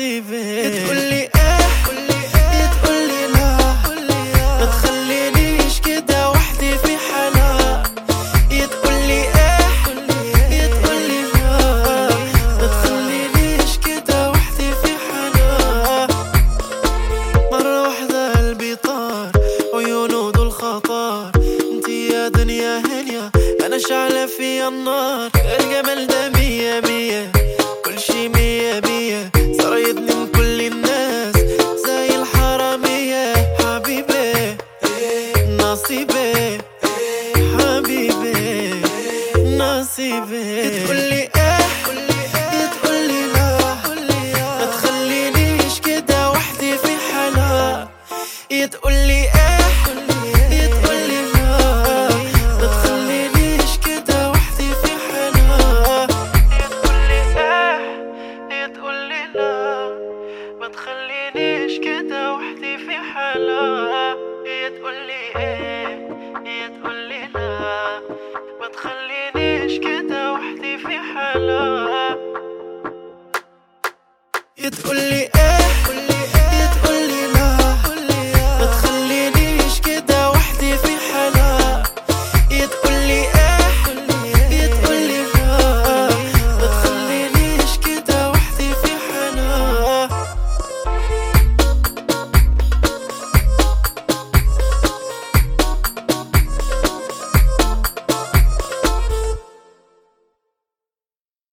نصيبي تقولي ايه تقولي لا ما تخلينيش كده وحدي في حالها تقولي ايه تقولي لا ما تخلينيش كده وحدي في حالها مرة واحدة قلبي طار عيونه دول خطر انتي يا دنيا هنيا انا شعلة في النار الجمال ده مية مية كل شي مية مية صريتني من كل الناس زي الحرامية حبيبي نصيبي حبيبي نصيبي تقولي ايه تقولي لا ما تخلينيش كده وحدي في حالها تقولي ايه تقولي لا ما تخلينيش كده وحدي في حالها تقولي ايه تقولي لا ما تخلينيش كده وحدي في حالها تقولي ايه تقولي لا ما تخلينيش كده وحدي في حالها تقولي